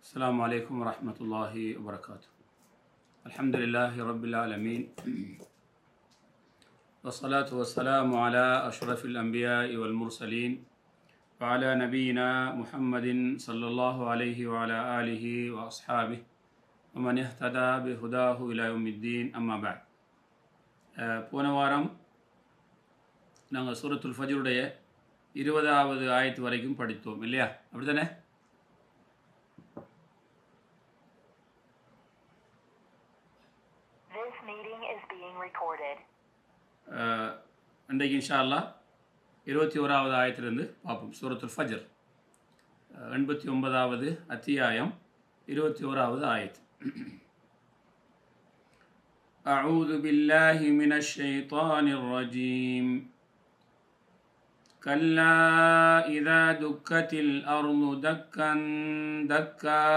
السلام عليكم ورحمة الله وبركاته الحمد لله رب العالمين والصلاة والسلام على أشرف الأنبياء والمرسلين وعلى نبينا محمد صلى الله عليه وعلى آله وأصحابه ومن اهتدى بهداه إلى يوم الدين أما بعد அஹ், போன வாரம் நாங்கள் சூரத்துல் ஃபஜருடைய இருபதாவது ஆயத்து வரைக்கும் படித்தோம் இல்லையா அப்படிதானே This meeting is being recorded. அஹ், இன்றைக்கு இன்ஷா அல்லாஹ் இருபத்தி ஓராவது ஆயத்திலிருந்து பார்ப்போம் சூரத்துல் ஃபஜர் அஹ், எண்பத்தி ஒன்பதாவது அத்தியாயம் இருபத்தி ஓராவது ஆயத்து أعوذ بالله من الشيطان الرجيم كلا إذا دكت الأرض دكا دكا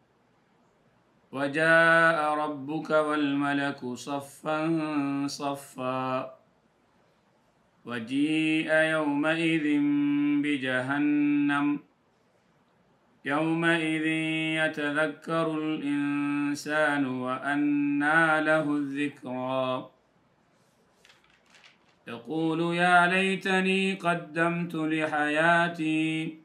وجاء ربك والملك صفا صفا وجيء يومئذ بجهنم يومئذ يتذكر الإنسان وأنى له الذكرى يقول يا ليتني قدمت لحياتي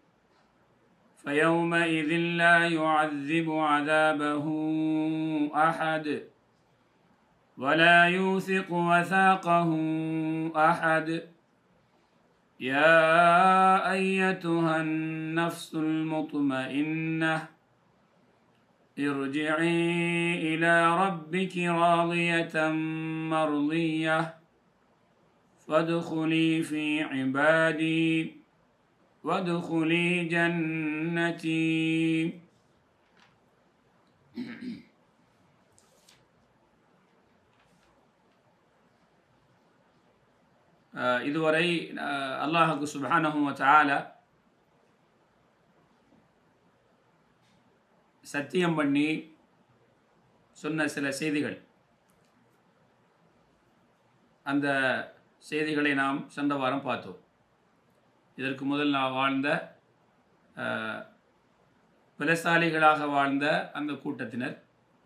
فيومئذ لا يعذب عذابه أحد ولا يوثق وثاقه أحد يا أيتها النفس المطمئنة ارجعي إلى ربك راضية مرضية فادخلي في عبادي وادخلي جنتي அஹ் இதுவரை அஹ் அல்லாஹுக்கு சுப்ஹானஹு வ தஆலா சத்தியம் பண்ணி சொன்ன சில செய்திகள் அந்த செய்திகளை நாம் சென்ற வாரம் பார்த்தோம் இதற்கு முதல் நான் வாழ்ந்த அஹ், பலசாலிகளாக வாழ்ந்த அந்த கூட்டத்தினர்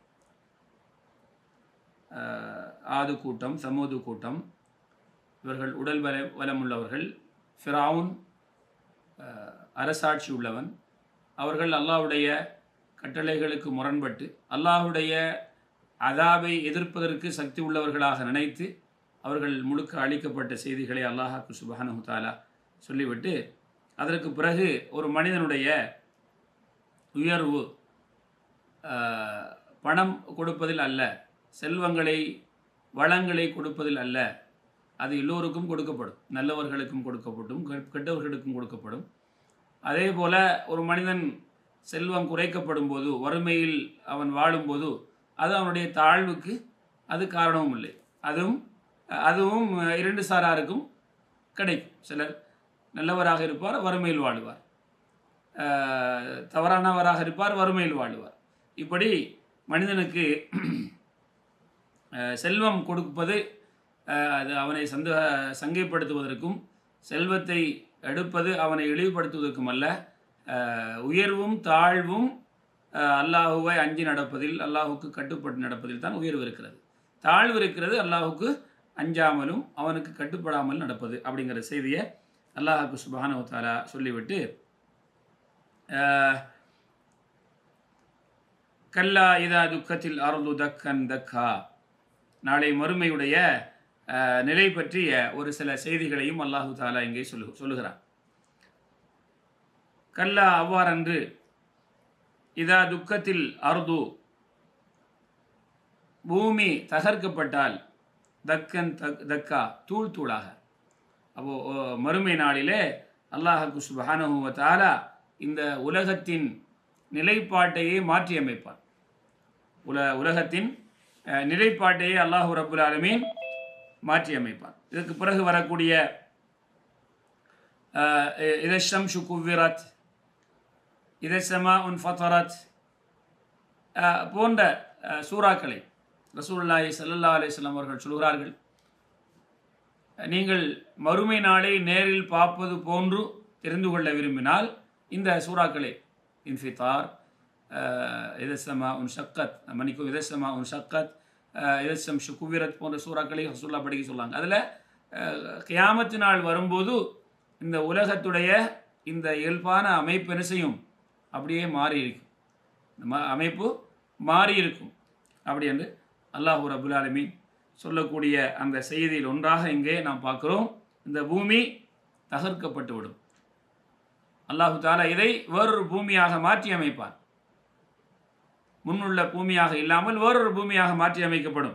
அஹ், ஆது கூட்டம் சமூது கூட்டம் இவர்கள் உடல் வல வலமுள்ளவர்கள் ஃபிரவுன் அஹ், அரசாட்சி உள்ளவன் அவர்கள் அல்லாஹ்வுடைய கட்டளைகளுக்கு முரண்பட்டு அல்லாஹ்வுடைய அதாபை எதிர்ப்பதற்கு சக்தி உள்ளவர்களாக நினைத்து அவர்கள் முழுக்க அளிக்கப்பட்ட செய்திகளை அல்லாஹாக்கு சுபஹானஹு தஆலா சொல்லிவிட்டு அதற்கு பிறகு ஒரு மனிதனுடைய உயர்வு அஹ், பணம் கொடுப்பதில் அல்ல செல்வங்களை வளங்களை கொடுப்பதில் அல்ல அது எல்லோருக்கும் கொடுக்கப்படும் நல்லவர்களுக்கும் கொடுக்கப்படும் கெ- கெட்டவர்களுக்கும் கொடுக்கப்படும் அதே போல ஒரு மனிதன் செல்வம் குறைக்கப்படும் போது வறுமையில் அவன் வாழும்போது அது அவனுடைய தாழ்வுக்கு அது காரணமும் இல்லை அதுவும் அதுவும் இரண்டு சாராருக்கும் கிடைக்கும் சிலர் நல்லவராக இருப்பார் வறுமையில் வாழுவார் அஹ், தவறானவராக இருப்பார் வறுமையில் வாழுவார் இப்படி மனிதனுக்கு அஹ், செல்வம் கொடுப்பது அஹ், அது அவனை சந்த சங்கைப்படுத்துவதற்கும் செல்வத்தை எடுப்பது அவனை இழிவுபடுத்துவதற்கும் அல்ல அஹ், உயர்வும் தாழ்வும் அஹ், அல்லாஹுவை அஞ்சி நடப்பதில் அல்லாஹுக்கு கட்டுப்பட்டு நடப்பதில் தான் உயர்வு இருக்கிறது தாழ்வு இருக்கிறது அல்லாஹுக்கு அஞ்சாமலும் அவனுக்கு கட்டுப்படாமல் நடப்பது அப்படிங்கிற செய்தியை அல்லாஹுக்கு சுபஹானஹு தஆலா சொல்லிவிட்டு அஹ், கல்லா இதா துக்கத்தில் அருது தக்கன் தக்கா நாளை மறுமையுடைய அஹ், நிலை பற்றிய ஒரு சில செய்திகளையும் அல்லாஹு தாலா இங்கே சொல்லு சொல்லுகிறான் கல்லா அவ்வாறன்று இதா துக்கத்தில் அருது பூமி தகர்க்கப்பட்டால் தக்கன் தக் தக்கா தூள் தூளாக அப்போ ஓ, மறுமை நாளிலே அல்லாஹு சுபஹானஹு வ தஆலா இந்த உலகத்தின் நிலைப்பாட்டையே மாற்றி அமைப்பான் உல உலகத்தின் அஹ், நிலைப்பாட்டையே அல்லாஹு ரப்புல் ஆலமீன் மாற்றி அமைப்பான் இதற்கு பிறகு வரக்கூடிய இதம் குவ்விரத் இதமா உன் ஃபத்தரத் போன்ற அஹ், சூறாக்களை ரசூலுல்லாஹி ஸல்லல்லாஹு அலைஹி வஸல்லம் அவர்கள் சொல்கிறார்கள் நீங்கள் மறுமை நாளை நேரில் பார்ப்பது போன்று தெரிந்து கொள்ள விரும்பினால் இந்த சூறாக்களை இன்ஃபித்தார் இதசமா உன் ஷக்கத் மன்னிக்கும் இதசமா உன் ஷக்கத் இதசம் ஷுகுவிரத் போன்ற சூறாக்களை ரசூல்லா படிக்க சொல்லாங்க அதில் கியாமத்து நாள் வரும்போது இந்த உலகத்துடைய இந்த இயல்பான அமைப்பு என்ன செய்யும் அப்படியே மாறி இருக்கும் இந்த ம அமைப்பு மாறி இருக்கும் அப்படி என்று அல்லாஹூ ரபுல் ஆலமீன் சொல்லக்கூடிய அந்த செய்தியில் ஒன்றாக இங்கே நாம் பார்க்கிறோம் இந்த பூமி தகர்க்கப்பட்டு விடும் அல்லாஹு தாலா இதை வேறொரு பூமியாக மாற்றி அமைப்பான் முன்னுள்ள பூமியாக இல்லாமல் வேறொரு பூமியாக மாற்றி அமைக்கப்படும்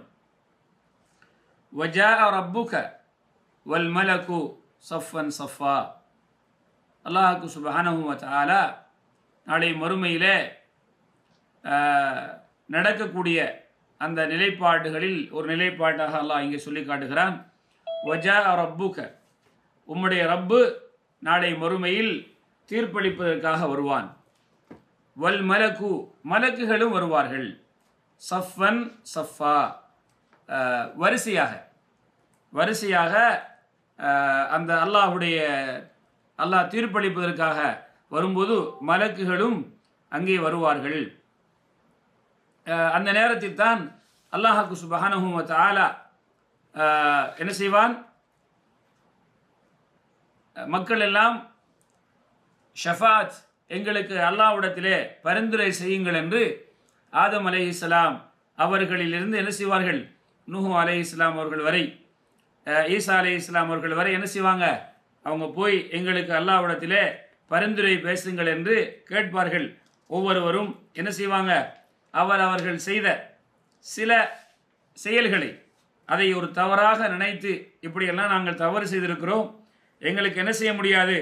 வஜா ரப்புக வல் மலகு சஃபன் சஃபா அல்லாஹுக்கு சுபஹானஹு வ தஆலா நாளை மறுமையிலே ஆஹ், நடக்கக்கூடிய அந்த நிலைப்பாடுகளில் ஒரு நிலைப்பாட்டாக அல்லாஹ் இங்கே சொல்லி காட்டுகிறான் வஜா ரப்புக உம்முடைய ரப்பு நாளை மறுமையில் தீர்ப்பளிப்பதற்காக வருவான் வல் மலக்கு மலக்குகளும் வருவார்கள் சஃபன் சஃபா ஆஹ், வரிசையாக வரிசையாக ஆஹ், அந்த அல்லாஹுடைய அல்லாஹ் தீர்ப்பளிப்பதற்காக வரும்போது மலக்குகளும் அங்கே வருவார்கள் ஆஹ், அந்த நேரத்தில் தான் அல்லாஹாக்கு சுபஹானஹு வ தஆலா ஆஹ், என்ன செய்வான் மக்கள் எல்லாம் ஷஃபாத் எங்களுக்கு அல்லாஹ்விடத்திலே பரிந்துரை செய்யுங்கள் என்று ஆதம் அலைஹிஸ்ஸலாம் அவர்களிலிருந்து என்ன செய்வார்கள் நூஹு அலைஹிஸ்ஸலாம் அவர்கள் வரை அஹ், ஈசா அலைஹிஸ்ஸலாம் அவர்கள் வரை என்ன செய்வாங்க அவங்க போய் எங்களுக்கு அல்லாஹ்விடத்திலே பரிந்துரை பேசுங்கள் என்று கேட்பார்கள் ஒவ்வொருவரும் என்ன செய்வாங்க அவர் அவர்கள் செய்த சில செயல்களை அதை ஒரு தவறாக நினைத்து இப்படியெல்லாம் நாங்கள் தவறு செய்திருக்கிறோம் எங்களுக்கு என்ன செய்ய முடியாது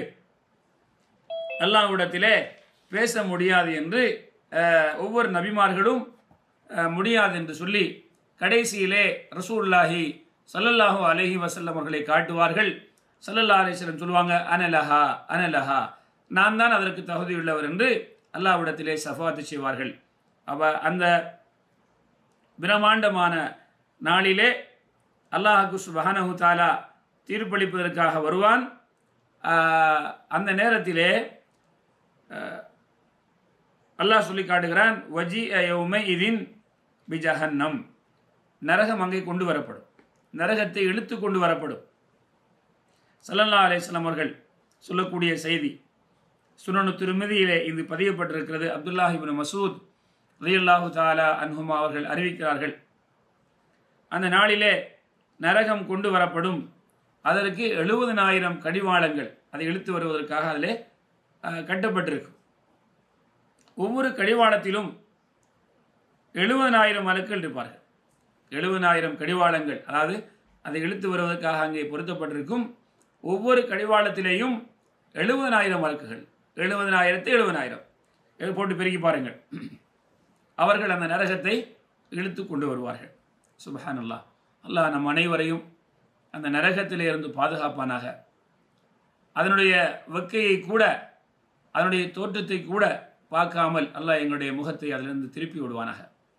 அல்லாஹ்விடத்திலே பேச முடியாது என்று அஹ், ஒவ்வொரு நபிமார்களும் அஹ், முடியாது என்று சொல்லி கடைசியிலே ரசூலுல்லாஹி ஸல்லல்லாஹு அலைஹி வஸல்லம் அவர்களை காட்டுவார்கள் ஸல்லல்லாஹு அலைஹி வஸல்லம் சொல்லுவாங்க அனலஹா அனலஹா நான் தான் அதற்கு தகுதியுள்ளவர் என்று அல்லாஹ்விடத்திலே சஃபாத்து செய்வார்கள் அவ அந்த பிரம்மாண்டமான நாளிலே அல்லாஹு சுபஹானஹு தாலா தீர்ப்பளிப்பதற்காக வருவான் ஆஹ், அந்த நேரத்திலே ஆஹ், அல்லாஹ் சொல்லி காட்டுகிறான் வஜி யௌமை இதின் பிஜஹன்னம் நரகம் அங்கே கொண்டு வரப்படும் நரகத்தை இழுத்து கொண்டு வரப்படும் சல்லல்லா அலிஸ்லாம் அவர்கள் சொல்லக்கூடிய செய்தி சுனனு திருமதியிலே இது பதியப்பட்டிருக்கிறது அப்துல்லாஹிபின் மசூத் ரலியல்லாஹு தாலா அன்ஹுமா அவர்கள் அறிவிக்கிறார்கள் அந்த நாளிலே நரகம் கொண்டு வரப்படும் அதற்கு எழுபதனாயிரம் கடிவாளங்கள் அதை இழுத்து வருவதற்காக அதிலே அஹ், கட்டப்பட்டிருக்கும் ஒவ்வொரு கடிவாளத்திலும் எழுபதனாயிரம் மலக்கள் இருப்பார்கள் எழுபதனாயிரம் கடிவாளங்கள் அதாவது அதை இழுத்து வருவதற்காக அங்கே பொருத்தப்பட்டிருக்கும் ஒவ்வொரு கடிவாளத்திலேயும் எழுபதனாயிரம் வழக்குகள் எழுபதனாயிரத்து எழுபதனாயிரம் இது போட்டு பெருக்கி பாருங்கள் அவர்கள் அந்த நரகத்தை இழுத்து கொண்டு வருவார்கள் சுபஹான் அல்லாஹ் அல்லாஹ் நம் அனைவரையும் அந்த நரகத்திலே இருந்து பாதுகாப்பானாக அதனுடைய வெக்கையை கூட அதனுடைய தோற்றத்தை கூட பார்க்காமல் அல்லாஹ் எங்களுடைய முகத்தை அதிலிருந்து திருப்பி விடுவானாக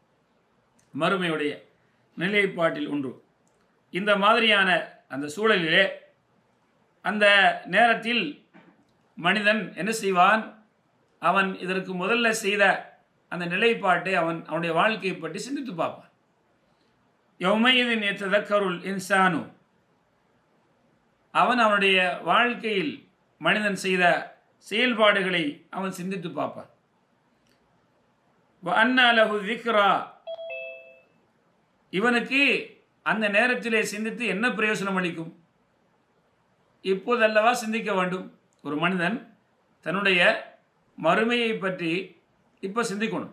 மறுமையுடைய நிலைப்பாட்டில் ஒன்று இந்த மாதிரியான அந்த சூழலிலே அந்த நேரத்தில் மனிதன் என்ன செய்வான் அவன் இதற்கு முதல்ல செய்த அந்த நிலைப்பாட்டை அவன் அவனுடைய வாழ்க்கையை பற்றி சிந்தித்து பார்ப்பான் யௌமையதின் எத்ததக்கருள் இன்சானு அவன் அவனுடைய வாழ்க்கையில் மனிதன் செய்த செயல்பாடுகளை அவன் சிந்தித்து பார்ப்பான் அண்ணா லஹு திக்ரா இவனுக்கு அந்த நேரத்திலே சிந்தித்து என்ன பிரயோசனம் அளிக்கும் இப்போதல்லவா சிந்திக்க வேண்டும் ஒரு மனிதன் தன்னுடைய மறுமையை பற்றி இப்போ சிந்திக்கணும்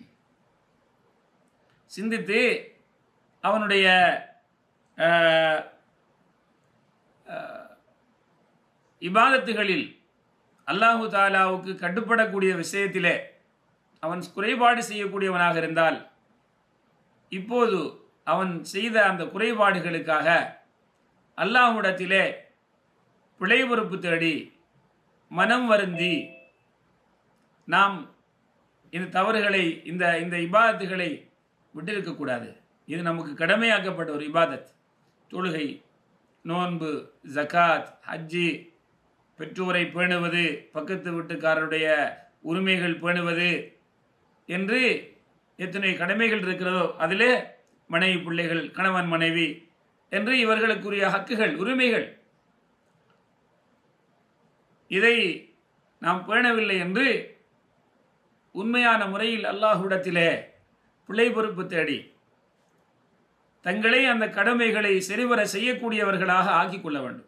சிந்தித்து அவனுடைய அஹ், அஹ், இபாதத்துகளில் அல்லாஹு தாலாவுக்கு கட்டுப்படக்கூடிய விஷயத்திலே அவன் குறைபாடு செய்யக்கூடியவனாக இருந்தால் இப்போது அவன் செய்த அந்த குறைபாடுகளுக்காக அல்லாஹ்விடத்திலே பிழை பொறுப்பு தேடி மனம் வருந்தி நாம் இந்த தவறுகளை இந்த இந்த இபாதத்துகளை விட்டிருக்கக்கூடாது இது நமக்கு கடமையாக்கப்பட்ட ஒரு இபாதத் தொழுகை நோன்பு ஜகாத் ஹஜ்ஜி பெற்றோரை பேணுவது பக்கத்து வீட்டுக்காரருடைய உரிமைகள் பேணுவது என்று எத்தனை கடமைகள் இருக்கிறதோ அதிலே மனைவி பிள்ளைகள் கணவன் மனைவி என்று இவர்களுக்குரிய ஹக்குகள் உரிமைகள் இதை நாம் பேணவில்லை என்று உண்மையான முறையில் அல்லாஹ்விடத்திலே பிள்ளை பொறுப்பு தேடி தங்களை அந்த கடமைகளை சரிவர செய்யக்கூடியவர்களாக ஆக்கிக் கொள்ள வேண்டும்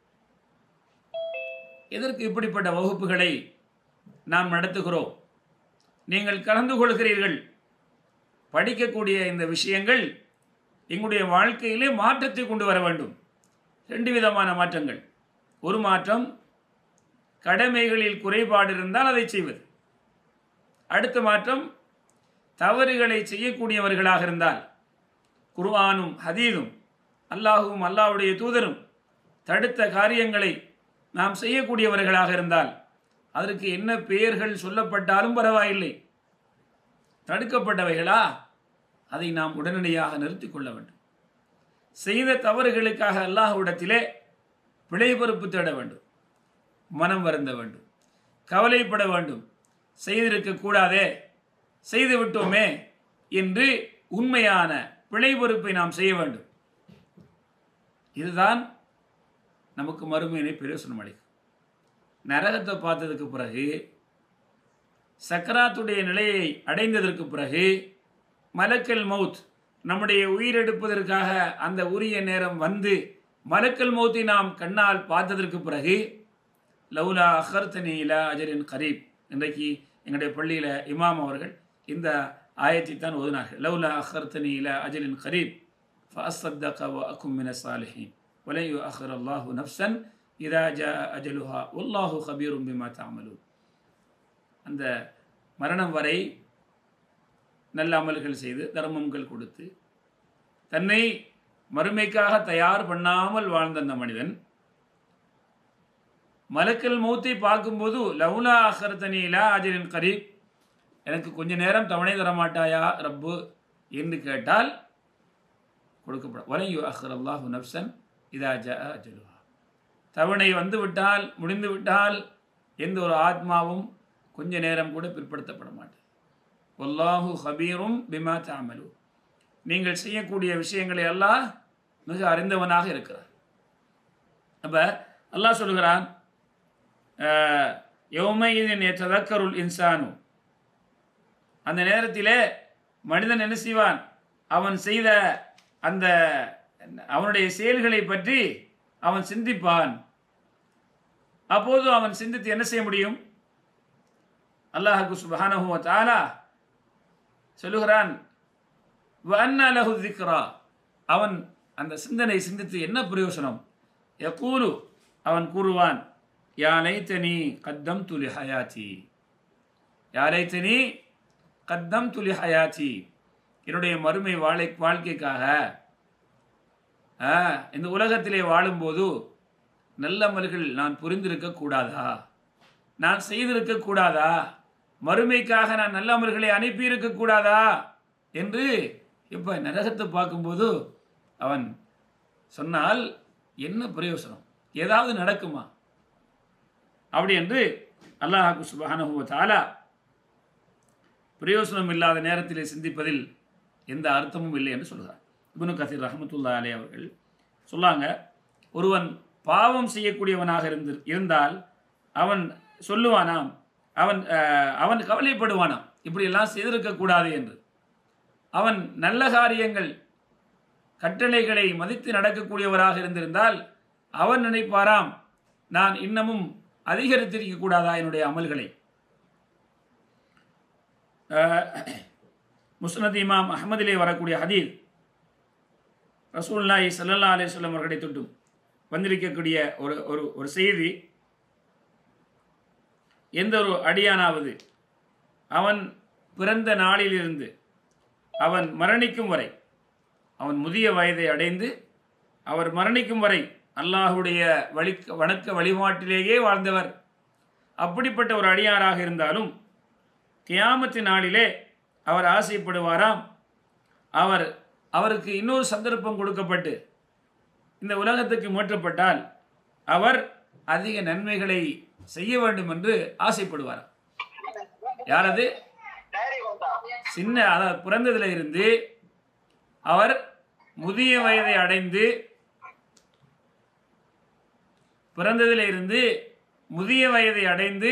எதற்கு இப்படிப்பட்ட வகுப்புகளை நாம் நடத்துகிறோம் நீங்கள் கலந்து கொள்கிறீர்கள் படிக்கக்கூடிய இந்த விஷயங்கள் எங்களுடைய வாழ்க்கையிலே மாற்றத்தை கொண்டு வர வேண்டும் ரெண்டு விதமான மாற்றங்கள் ஒரு மாற்றம் கடமைகளில் குறைபாடு இருந்தால் அதை செய்வது அடுத்த மாற்றம் தவறுகளை செய்யக்கூடியவர்களாக இருந்தால் குர்ஆனும் ஹதீதும் அல்லாஹுவும் அல்லாஹ்வுடைய தூதரும் தடுத்த காரியங்களை நாம் செய்யக்கூடியவர்களாக இருந்தால் அதற்கு என்ன பெயர்கள் சொல்லப்பட்டாலும் பரவாயில்லை தடுக்கப்பட்டவைகளா அதை நாம் உடனடியாக நிறுத்திக் கொள்ள வேண்டும் செய்த தவறுகளுக்காக அல்லாஹ்விடத்திலே பிழை பொறுப்பு தேட வேண்டும் மனம் வருந்த வேண்டும் கவலைப்பட வேண்டும் செய்திருக்க கூடாதே செய்து விட்டோமே என்று உண்மையான பிழை பொறுப்பை நாம் செய்ய வேண்டும் இதுதான் நமக்கு மறுமையினை பிரயோசனம் அளிக்கும் நரகத்தை பார்த்ததுக்கு பிறகு சக்கராத்துடைய நிலையை அடைந்ததற்கு பிறகு மலக்கல் மவுத் நம்முடைய உயிரெடுப்பதற்காக அந்த உரிய நேரம் வந்து மலக்கல் மௌத்தை நாம் கண்ணால் பார்த்ததற்கு பிறகு லவுலா அஹர்தனி இலா அஜரின் கரீப் இன்றைக்கு எங்களுடைய பள்ளியில் இமாம் அவர்கள் இந்த ஆயத்தை தான் ஓதினார்கள் லவுலா அஹர்தனி இலா அஜரின் கரீப் فأصدق وأكن من الصالحين ولن يؤخر الله نفسا إذا جاء أجلها والله خبير بما تعملون அந்த மரணம் வரை நல்ல அமல்கள் செய்து தர்மங்கள் கொடுத்து தன்னை மறுமைக்காக தயார் பண்ணாமல் வாழ்ந்த அந்த மனிதன் மலக்கல் மௌத்தை பார்க்கும்போது லவுலா அஹர்தனி இலா அஜரின் கரீப் எனக்கு கொஞ்ச நேரம் தவணை தரமாட்டாயா ரப்பு என்று கேட்டால் கொடுக்கப்படும் வலை யு அஹர் அல்லாஹு நப்சன் இதா ஜ அஜலுஹா தவணை வந்து விட்டால் முடிந்து விட்டால் எந்த ஒரு ஆத்மாவும் கொஞ்ச நேரம் கூட பிற்படுத்தப்பட மாட்டேன் வல்லாஹு ஹபீரும் பிமா தாமலு நீங்கள் செய்யக்கூடிய விஷயங்களை எல்லாம் மிக அறிந்தவனாக இருக்கிறார் அப்போ அல்லாஹ் சொல்கிறான் யௌமையின் ததக்கருள் இன்சானு அந்த நேரத்திலே மனிதன் என்ன செய்வான் அவன் செய்த அந்த அவனுடைய செயல்களை பற்றி அவன் சிந்திப்பான் அப்போது அவன் சிந்தித்து என்ன செய்ய முடியும் அல்லாஹு சுபஹானஹு வ தஆலா சொல்லுகிறான் வஅன்னா லஹு திக்ரா அவன் அந்த சிந்தனை சிந்தித்து என்ன பிரயோசனம் யகூலு அவன் கூறுவான் யா லைத்தனி கத்தம் துலி ஹயாத்தி யா லைத்தனி கத்தம் துலி ஹயாத்தி என்னுடைய மறுமை வாழை வாழ்க்கைக்காக ஆ, இந்த உலகத்திலே வாழும்போது நல்ல அமல்கள் நான் புரிந்திருக்க கூடாதா நான் செய்திருக்க கூடாதா மறுமைக்காக நான் நல்ல அமல்களை அனுப்பியிருக்க கூடாதா என்று இப்போ நரகத்தை பார்க்கும்போது அவன் சொன்னால் என்ன பிரயோசனம் ஏதாவது நடக்குமா அப்படி என்று அல்லாஹாக்கு சுபஹானஹு வ தஆலா பிரயோசனம் இல்லாத நேரத்திலே சிந்திப்பதில் எந்த அர்த்தமும் இல்லை என்று சொல்கிறார் இப்னு கசீர் ரஹமத்துல்லா அலே அவர்கள் சொல்லாங்க ஒருவன் பாவம் செய்யக்கூடியவனாக இருந்து இருந்தால் அவன் சொல்லுவானாம் அவன் அஹ், அவன் கவலைப்படுவானாம் இப்படியெல்லாம் செய்திருக்கக்கூடாது என்று அவன் நல்ல காரியங்கள் கட்டளைகளை மதித்து நடக்கக்கூடியவராக இருந்திருந்தால் அவன் நினைப்பாராம் நான் இன்னமும் அதிகரித்திருக்க கூடாதா என்னுடைய அமல்களை அஹ், முஸ்னத் இமாம் அஹ்மதிலே வரக்கூடிய ஹதீர் ரசூல்லாய் சல்லல்லா அலிஸ்லம் அவர்களை தொட்டும் வந்திருக்கக்கூடிய ஒரு ஒரு ஒரு செய்தி எந்த ஒரு அடியானாவது அவன் பிறந்த நாளிலிருந்து அவன் மரணிக்கும் வரை அவன் முதிய வயதை அடைந்து அவர் மரணிக்கும் வரை அல்லாஹுடைய வழி வணக்க வழிபாட்டிலேயே வாழ்ந்தவர் அப்படிப்பட்ட ஒரு அடியாராக இருந்தாலும் கியாமத்து நாளிலே அவர் ஆசைப்படுவாராம் அவர் அவருக்கு இன்னொரு சந்தர்ப்பம் கொடுக்கப்பட்டு இந்த உலகத்துக்கு மாற்றப்பட்டால் அவர் அதிக நன்மைகளை செய்ய வேண்டும் என்று ஆசைப்படுவார் யாரது சின்ன அதாவது பிறந்ததில் இருந்து அவர் முதிய வயதை அடைந்து பிறந்ததில் இருந்து முதிய வயதை அடைந்து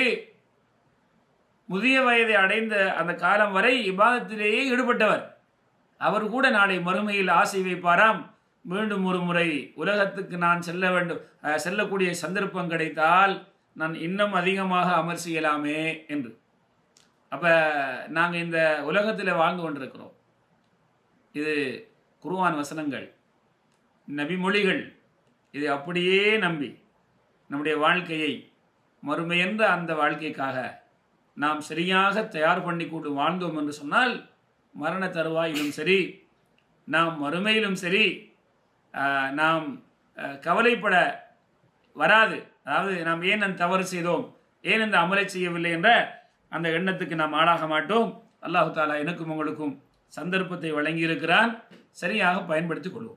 முதிய வயதை அடைந்த அந்த காலம் வரை இபாதத்திலேயே ஈடுபட்டவர் அவர் கூட நாளை மறுமையில் ஆசை வைப்பாராம் மீண்டும் ஒரு முறை உலகத்துக்கு நான் செல்ல வேண்டும் அஹ், செல்லக்கூடிய சந்தர்ப்பம் கிடைத்தால் நான் இன்னும் அதிகமாக அமர் செய்யலாமே என்று அப்போ நாங்கள் இந்த உலகத்தில் வாழ்ந்து கொண்டிருக்கிறோம் இது குருவான் வசனங்கள் நபிமொழிகள் இதை அப்படியே நம்பி நம்முடைய வாழ்க்கையை மறுமையென்ற அந்த வாழ்க்கைக்காக நாம் சரியாக தயார் பண்ணி கொண்டு வாழ்ந்தோம் என்று சொன்னால் மரண தருவாயிலும் சரி நாம் மறுமையிலும் சரி ஆஹ், நாம் ஆஹ், கவலைப்பட வராது அதாவது நாம் ஏன் அந்த தவறு செய்தோம் ஏன் இந்த அமலை செய்யவில்லை என்ற அந்த எண்ணத்துக்கு நாம் ஆளாக மாட்டோம் அல்லாஹு தாலா எனக்கும் உங்களுக்கும் சந்தர்ப்பத்தை வழங்கியிருக்கிறான் சரியாக பயன்படுத்திக் கொள்வோம்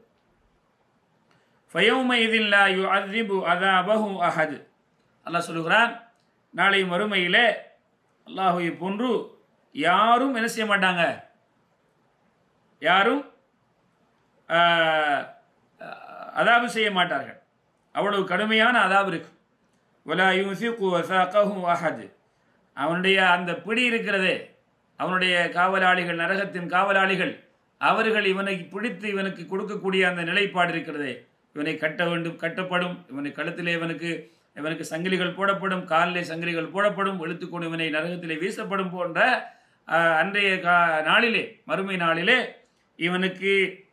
ஃபயோமைதின் லா யு அதிபு அதாபஹு அஹது அல்லாஹ் சொல்லுகிறான் நாளை மறுமையிலே அல்லாஹுவை போன்று யாரும் என்ன செய்ய மாட்டாங்க யாரும் ஆஹ், அதாபு செய்ய மாட்டார்கள் அவ்வளவு கடுமையான அதாபு இருக்கு வலா யூசிகு வசாகஹு அஹது அவனுடைய அந்த பிடி இருக்கிறதே அவனுடைய காவலாளிகள் நரகத்தின் காவலாளிகள் அவர்கள் இவனை பிடித்து இவனுக்கு கொடுக்கக்கூடிய அந்த நிலைப்பாடு இருக்கிறதே இவனை கட்ட வேண்டும் கட்டப்படும் இவனை கழுத்திலே இவனுக்கு இவனுக்கு சங்கிலிகள் போடப்படும் காலிலே சங்கிலிகள் போடப்படும் இழுத்துக்கொண்டு இவனை நரகத்திலே வீசப்படும் போன்ற ஆஹ், அன்றைய கா நாளிலே மறுமை நாளிலே இவனுக்கு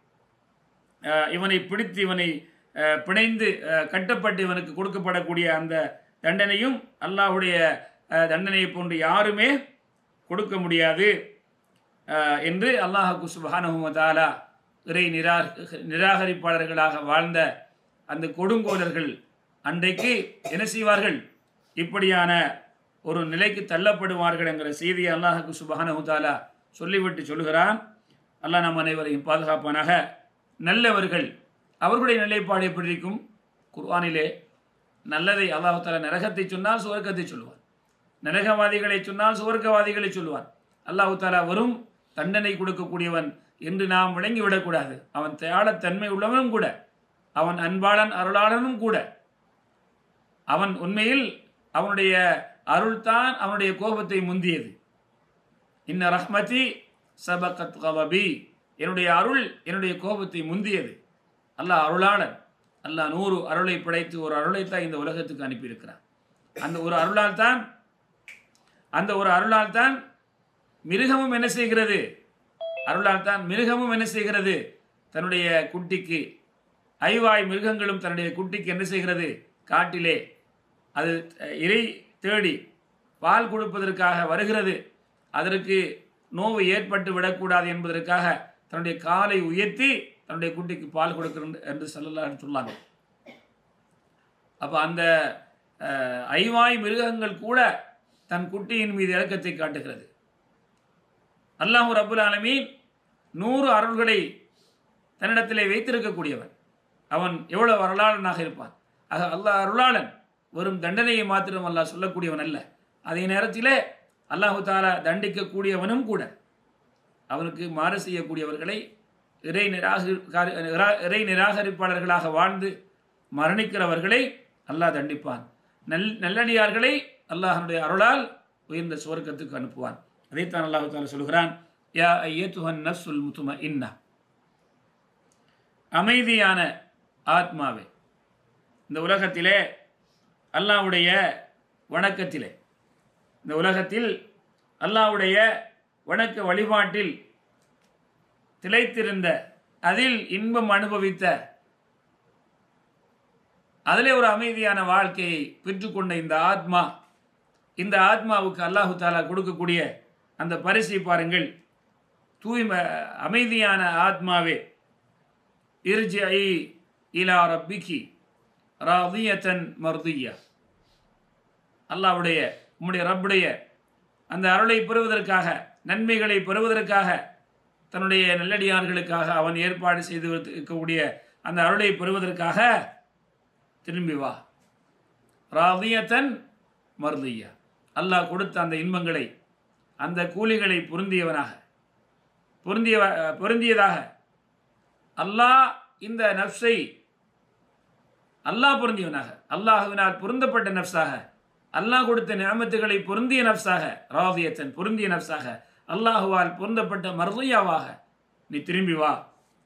அஹ், இவனை பிடித்து இவனை அஹ், பிணைந்து அஹ், கட்டப்பட்டு இவனுக்கு கொடுக்கப்படக்கூடிய அந்த தண்டனையும் அல்லாஹ்வுடைய அஹ், தண்டனையை போன்று யாருமே கொடுக்க முடியாது அஹ், என்று அல்லாஹு சுபஹானஹுமதாலா இறை நிரா நிராகரிப்பாளர்களாக வாழ்ந்த அந்த கொடுங்கோலர்கள் அன்றைக்கு என்ன செய்வார்கள் இப்படியான ஒரு நிலைக்கு தள்ளப்படுவார்கள் என்கிற செய்தியை அல்லாஹுக்கு சுபஹானஹுதாலா சொல்லிவிட்டு சொல்கிறான் அல்லாஹ் நம் அனைவரையும் பாதுகாப்பானாக நல்லவர்கள் அவர்களுடைய நிலைப்பாடு எப்படி இருக்கும் குர்ஆனிலே நல்லதை அல்லாஹ் தாலா நரகத்தை சொன்னால் சுவர்க்கத்தை சொல்லுவார் நரகவாதிகளை சொன்னால் சுவர்க்கவாதிகளை சொல்லுவார் அல்லாஹ் தாலா வரும் தண்டனை கொடுக்கக்கூடியவன் என்று நாம் விளங்கிவிடக்கூடாது அவன் தயாளத்தன்மை உள்ளவனும் கூட அவன் அன்பாளன் அருளாளனும் கூட அவன் உண்மையில் அவனுடைய அருள்தான் அவனுடைய கோபத்தை முந்தியது இன்ன ரஹ்மதி சபகத் கவபி என்னுடைய அருள் என்னுடைய கோபத்தை முந்தியது அல்லாஹ் அருளாளன் அல்லாஹ் நூறு அருளை படைத்து ஒரு அருளைத்தான் இந்த உலகத்துக்கு அனுப்பியிருக்கிறான் அந்த ஒரு அருளால் தான் அந்த ஒரு அருளால் தான் மிருகமும் என்ன செய்கிறது அருளால் தான் மிருகமும் என்ன செய்கிறது தன்னுடைய குட்டிக்கு ஐவாய் மிருகங்களும் தன்னுடைய குட்டிக்கு என்ன செய்கிறது காட்டிலே அது அஹ், இறை தேடி பால் கொடுப்பதற்காக வருகிறது அதற்கு நோவு ஏற்பட்டு விடக்கூடாது என்பதற்காக தன்னுடைய காலை உயர்த்தி தன்னுடைய குட்டிக்கு பால் கொடுக்கிறது என்று சொல்லலாம் சொல்லாங்க அப்போ அந்த அஹ், ஐவாய் மிருகங்கள் கூட தன் குட்டியின் மீது இறக்கத்தை காட்டுகிறது அல்லாஹு ரபுல் ஆலமீன் நூறு அருள்களை தன்னிடத்திலே வைத்திருக்கக்கூடியவன் அவன் எவ்வளவு அருளாளனாக இருப்பான் ஆக அல்லாஹ் அருளாளன் வெறும் தண்டனையை மாத்திரம் அல்லாஹ் சொல்லக்கூடியவன் அல்ல அதே நேரத்திலே அல்லாஹு தாலா தண்டிக்கக்கூடியவனும் கூட அவனுக்கு மாறு செய்யக்கூடியவர்களை இறை நிராகரி இறை நிராகரிப்பாளர்களாக வாழ்ந்து மரணிக்கிறவர்களை அல்லாஹ் தண்டிப்பான் நல் நல்லடியார்களை அல்லாஹனுடைய அருளால் உயர்ந்த சுவர்க்கத்துக்கு அனுப்புவான் அதைத்தான் அல்லாஹு தாலா சொல்கிறான் யா ஐயத்துஹன் நஃப்சுல் முத்தும இன்னா அமைதியான ஆத்மாவே இந்த உலகத்திலே அல்லாஹ்வுடைய வணக்கத்திலே இந்த உலகத்தில் அல்லாஹ்வுடைய வணக்க வழிபாட்டில் திளைத்திருந்த அதில் இன்பம் அனுபவித்த அதிலே ஒரு அமைதியான வாழ்க்கையை பெற்றுக்கொண்ட இந்த ஆத்மா இந்த ஆத்மாவுக்கு அல்லாஹு தாலா கொடுக்கக்கூடிய அந்த பரிசை பாருங்கள் தூய்மை அமைதியான ஆத்மாவே இர்ஜி இலா ரப்பிகி ராதியத்தன் மர்தியா அல்லாவுடைய உம்முடைய ரப்புடைய அந்த அருளை பெறுவதற்காக நன்மைகளை பெறுவதற்காக தன்னுடைய நல்லடியார்களுக்காக அவன் ஏற்பாடு செய்து இருக்கக்கூடிய அந்த அருளை பெறுவதற்காக திரும்பி வா ராதியத்தன் மர்தியா அல்லாஹ் கொடுத்த அந்த இன்பங்களை அந்த கூலிகளை பொருந்தியவனாக பொருந்திய பொருந்தியதாக அல்லாஹ் இந்த நஃப்ஸை அல்லாஹ் பொருந்தியவனாக அல்லாஹுவினால் பொருந்தப்பட்ட நஃப்ஸாக அல்லாஹ் கொடுத்த நியமத்துகளை பொருந்திய நஃப்ஸாக ராதியத்தன் பொருந்திய நஃப்ஸாக அல்லாஹுவால் பொருந்தப்பட்ட மர்தையாவாக நீ திரும்பி வா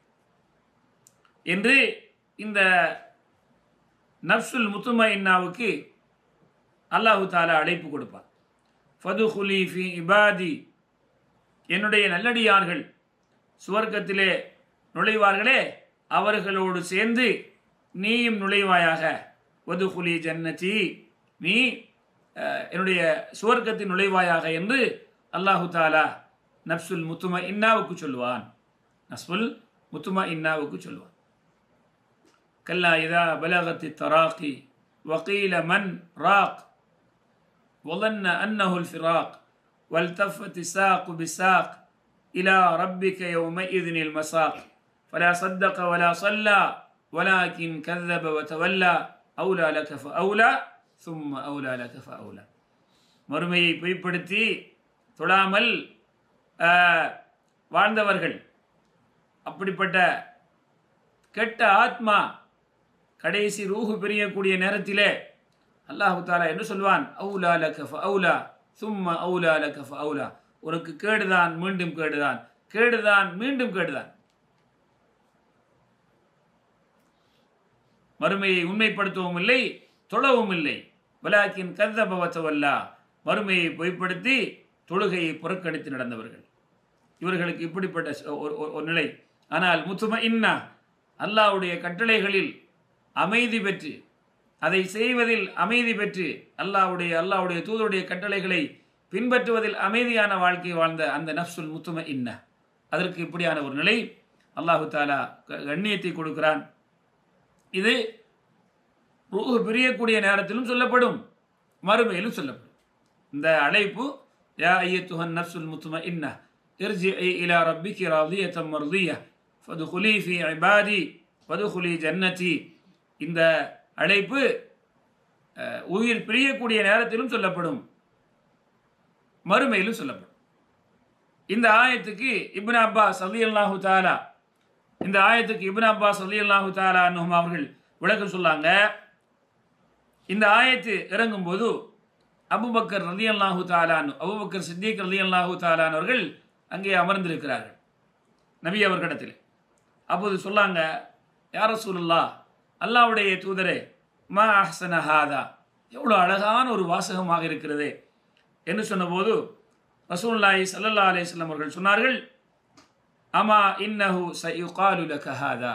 என்று இந்த நஃப்சுல் முத்துமைன்னாவுக்கு அல்லாஹு தாலா அழைப்பு கொடுப்பார் ஃபதுஹுலி ஃபி இபாதி என்னுடைய நல்லடியார்கள் சுவர்க்கத்திலே நுழைவார்களே அவர்களோடு சேர்ந்து நீயும் நுழைவாயாக வதுகுலி ஜன்னதி நீ அஹ், என்னுடைய சுவர்க்கத்தின் நுழைவாயாக என்று அல்லாஹு தாலா நப்சுல் முத்தும இன்னாவுக்கு சொல்லுவான் நஸ்புல் முத்தும இன்னாவுக்கு சொல்லுவான் كلا إذا بلغت التراقي وقيل من راق وظن أنه الفراق والتفت الساق بالساق إلى ربك يومئذ المساق فلا صدق ولا صلى ولكن كذب وتولى أولى لك فأولى ثم أولى لك فأولى மறுமையை பொய்ப்படுத்தி தொழாமல் ஆஹ், வாழ்ந்தவர்கள் அப்படிப்பட்ட கெட்ட ஆத்மா கடைசி ரூஹு பிரியக்கூடிய நேரத்திலே அல்லாஹு தாலா என்ன சொல்வான் அவுலா லக அவுலா சும்மா அவுலா லக அவுலா உனக்கு கேடுதான் மீண்டும் கேடுதான் கேடுதான் மீண்டும் கேடுதான் மறுமையை உண்மைப்படுத்தவும் இல்லை தொழவும் இல்லை வலாக்கின் கந்தபவத்தவல்லா மறுமையை பொய்ப்படுத்தி தொழுகையை புறக்கணித்து நடந்தவர்கள் இவர்களுக்கு இப்படிப்பட்ட ச- ஒரு ஒரு- ஒரு நிலை ஆனால் முத்தும இன்னா அல்லாஹ்வுடைய கட்டளைகளில் அமைதி பெற்று அதை செய்வதில் அமைதி பெற்று அல்லாஹ்வுடைய அல்லாஹ்வுடைய தூதருடைய கட்டளைகளை பின்பற்றுவதில் அமைதியான வாழ்க்கை வாழ்ந்த அந்த நஃப்சுல் முத்தும இன்ன அதற்கு இப்படியான ஒரு நிலை அல்லாஹு தாலா க- கண்ணியத்தை கொடுக்கிறான் இது ரூஹு பிரியக்கூடிய நேரத்திலும் சொல்லப்படும் மறுமையிலும் சொல்லப்படும் இந்த அழைப்பு யா ஐயத்துஹன் நஃப்சுல் முத்தும இன்ன ارجعي إلى ربك راضية مرضية فادخلي في عبادي وادخلي جنتي இந்த அழைப்பு அஹ், உயிர் பிரியக்கூடிய நேரத்திலும் சொல்லப்படும் மறுமையிலும் சொல்லப்படும் இந்த ஆயத்துக்கு இப்னு அப்பாஸ் ரலியல்லாஹு தாலா இந்த ஆயத்துக்கு இப்னு அப்பாஸ் ரலியல்லாஹு தாலா அன்ஹும் அவர்கள் விளக்கம் சொல்லாங்க இந்த ஆயத்து இறங்கும்போது அபுபக்கர் ரலியல்லாஹு தாலான் அபுபக்கர் சித்திக் ரலியல்லாஹு தாலான் அவர்கள் அங்கே அமர்ந்திருக்கிறார்கள் நபி அவர்களிடத்தில் அப்போது சொல்லாங்க யார சூழல்லா அல்லாவுடைய தூதரே மா அஹ்சன ஹாதா எவ்வளோ அழகான ஒரு வாசகமாக இருக்கிறது என்று சொன்னபோது ரசூலுல்லாஹி ஸல்லல்லாஹு அலைஹி வஸல்லம் அவர்கள் சொன்னார்கள் அமா இன்னஹு சயுகாலு லக ஹாதா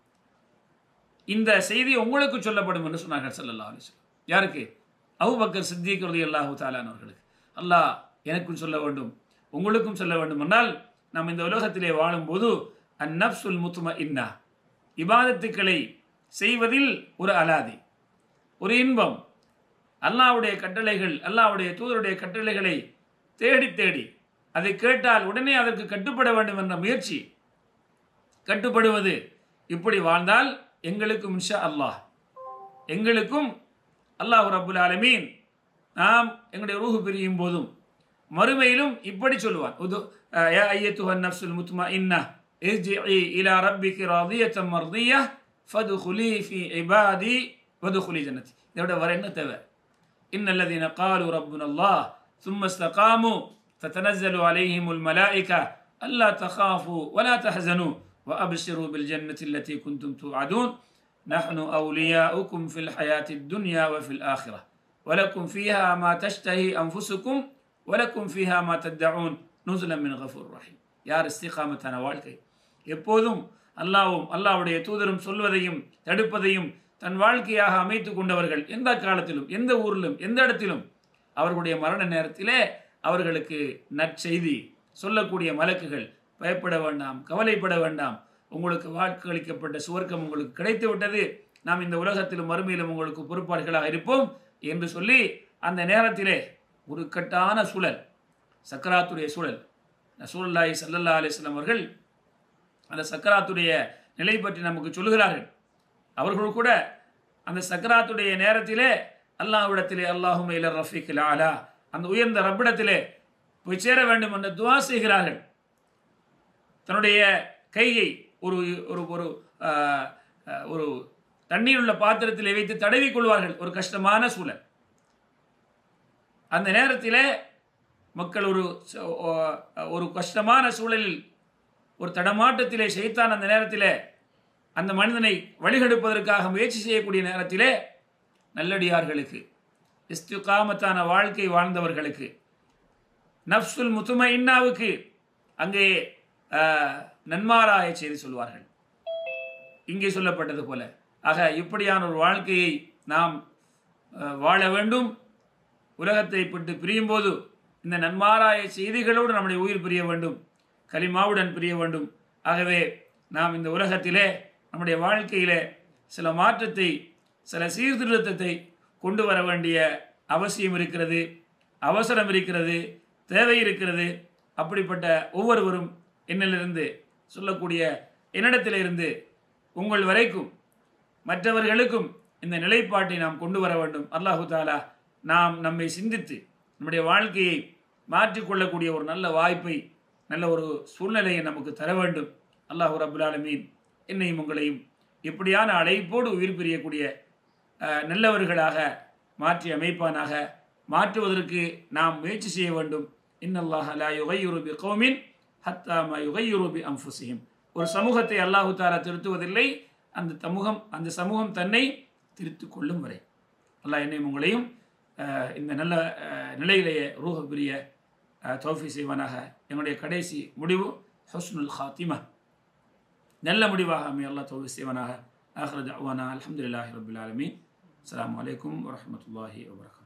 இந்த செய்தி உங்களுக்கு சொல்லப்படும் என்று சொன்னார்கள் ஸல்லல்லாஹு அலைஹி வஸல்லம் யாருக்கு அபூபக்கர் சித்திக் ரலியல்லாஹு தஆலா அவர்களுக்கு அல்லாஹ் எனக்கும் சொல்ல வேண்டும் உங்களுக்கும் சொல்ல வேண்டும் என்றால் நாம் இந்த உலகத்திலே வாழும்போது அந்நப்சுல் முத்தும இன்னா இபாதத்துக்களை செய்வதில் ஒரு அலாதி ஒரு இன்பம் அல்லாஹ்வுடைய கட்டளைகள் அல்லாஹ்வுடைய தூதருடைய கட்டளைகளை தேடி தேடி அதை கேட்டால் உடனே அதற்கு கட்டுப்பட வேண்டும் என்ற முயற்சி கட்டுப்படுவது இப்படி வாழ்ந்தால் எங்களுக்கும் இன்ஷா அல்லாஹ் எங்களுக்கும் அல்லாஹ் ரப்புல் ஆலமீன் நாம் எங்களுடைய ரூஹு பிரியும் போதும் மறுமையிலும் இப்படி சொல்லுவான் உது யா ஐயத்துஹன் நஃப்சுல் முத்மா இன்னா இர்ஜிஇ இலா ரப்பிகி ராதியத்தம் மர்தியா ஃபதுகுலி ஃபி இபாதி வதுகுலி ஜன்னதி இதோட வர என்ன தேவை إن الذين قالوا ربنا الله ثم استقاموا تتنزل عليهم الملائكة ألا تخافوا ولا تحزنوا وأبشروا بالجنة التي كنتم توعدون نحن أولياؤكم في الحياة الدنيا وفي الآخرة ولكم فيها ما تشتهي أنفسكم ولكم فيها ما تدعون نزلا من غفور رحيم யார் இஸ்திகாமத்தான வாழ்க்கை எப்போதும் அல்லாவும் அல்லாவுடைய தூதரும் சொல்வதையும் தடுப்பதையும் தன் வாழ்க்கையாக அமைத்து கொண்டவர்கள் எந்த காலத்திலும் எந்த ஊரிலும் எந்த இடத்திலும் அவர்களுடைய மரண நேரத்திலே அவர்களுக்கு நற்செய்தி சொல்லக்கூடிய மலக்குகள் பயப்பட வேண்டாம் கவலைப்பட வேண்டாம் உங்களுக்கு வாக்களிக்கப்பட்ட சுவர்க்கம் உங்களுக்கு கிடைத்து விட்டது நாம் இந்த உலகத்திலும் மறுமையிலும் உங்களுக்கு பொறுப்பாளிகளாக இருப்போம் என்று சொல்லி அந்த நேரத்திலே ஒரு கட்டான சூழல் சக்கராத்துடைய சூழல் ரசூலுல்லாஹி ஸல்லல்லாஹு அலைஹி வஸல்லம் அவர்கள் அந்த சக்கராத்துடைய நிலை பற்றி நமக்கு சொல்லுகிறார்கள் அவர்கள் கூட அந்த சக்கராத்துடைய நேரத்திலே அல்லாஹ்விடத்திலே அல்லாஹும் இலர் ரஃபீக் ஆலா அந்த உயர்ந்த ரப்பிடத்திலே போய் சேர வேண்டும் என்ற துவா செய்கிறார்கள் தன்னுடைய கையை ஒரு ஒரு ஒரு ஆஹ், ஆஹ், ஒரு தண்ணீர் உள்ள பாத்திரத்தில் வைத்து தடவிக் கொள்வார்கள் ஒரு கஷ்டமான சூழல் அந்த நேரத்திலே மக்கள் ஒரு ச- ஓ- ஒரு கஷ்டமான சூழலில் ஒரு தடமாட்டத்திலே ஷைத்தான் அந்த நேரத்திலே அந்த மனிதனை வழிகெடுப்பதற்காக முயற்சி செய்யக்கூடிய நேரத்திலே நல்லடியார்களுக்கு இஸ்துகாமத்தான வாழ்க்கை வாழ்ந்தவர்களுக்கு நஃப்சுல் முத்துமைன்னாவுக்கு அங்கே ஆஹ், நன்மாராய செய்தி சொல்வார்கள் இங்கே சொல்லப்பட்டது போல ஆக இப்படியான ஒரு வாழ்க்கையை நாம் அஹ், வாழ வேண்டும் உலகத்தை விட்டு பிரியும் போது இந்த நன்மாராய செய்திகளோடு நம்முடைய உயிர் பிரிய வேண்டும் கலிமாவுடன் பிரிய வேண்டும் ஆகவே நாம் இந்த உலகத்திலே நம்முடைய வாழ்க்கையிலே சில மாற்றத்தை சில சீர்திருத்தத்தை கொண்டு வர வேண்டிய அவசியம் இருக்கிறது அவசரம் இருக்கிறது தேவை இருக்கிறது அப்படிப்பட்ட ஒவ்வொருவரும் என்னிலிருந்து சொல்லக்கூடிய என்னிடத்திலிருந்து உங்கள் வரைக்கும் மற்றவர்களுக்கும் இந்த நிலைப்பாட்டை நாம் கொண்டு வர வேண்டும் அல்லாஹு தாலா நாம் நம்மை சிந்தித்து நம்முடைய வாழ்க்கையை மாற்றிக்கொள்ளக்கூடிய ஒரு நல்ல வாய்ப்பை நல்ல ஒரு சூழ்நிலையை நமக்கு தர வேண்டும் அல்லாஹு ரபுல் ஆலமீன் என்னையும் உங்களையும் இப்படியான அழைப்போடு உயிர் பிரியக்கூடிய அஹ், நல்லவர்களாக மாற்றி அமைப்பானாக மாற்றுவதற்கு நாம் முயற்சி செய்ய வேண்டும் இன்னல்லாஹ் லா யுகையுரு பி கௌமின் ஹத்தா மா யுகையுரு பி அன்ஃபுஸிஹிம் ஒரு சமூகத்தை அல்லாஹு தாலா திருத்துவதில்லை அந்த சமூகம் அந்த சமூகம் தன்னை திருத்திக் கொள்ளும் வரை அல்லாஹ் என்னையும் உங்களையும் அஹ், இந்த நல்ல அஹ், நிலையிலேயே ரூஹ பிரிய அஹ், தௌஃபி செய்வானாக எங்களுடைய கடைசி முடிவு ஹுஸ்னுல் ஹாத்திமா நல்ல முடிவாக அம்மை அல்லாஹ் தௌஃபி செய்வானாக ஆஹ்ரத் அவானா அல்ஹம்துலில்லாஹி ரபில் ஆலமீன் அஸ்ஸலாமு அலைக்கும் வரஹ்மத்துல்லாஹி வபரகாத்துஹு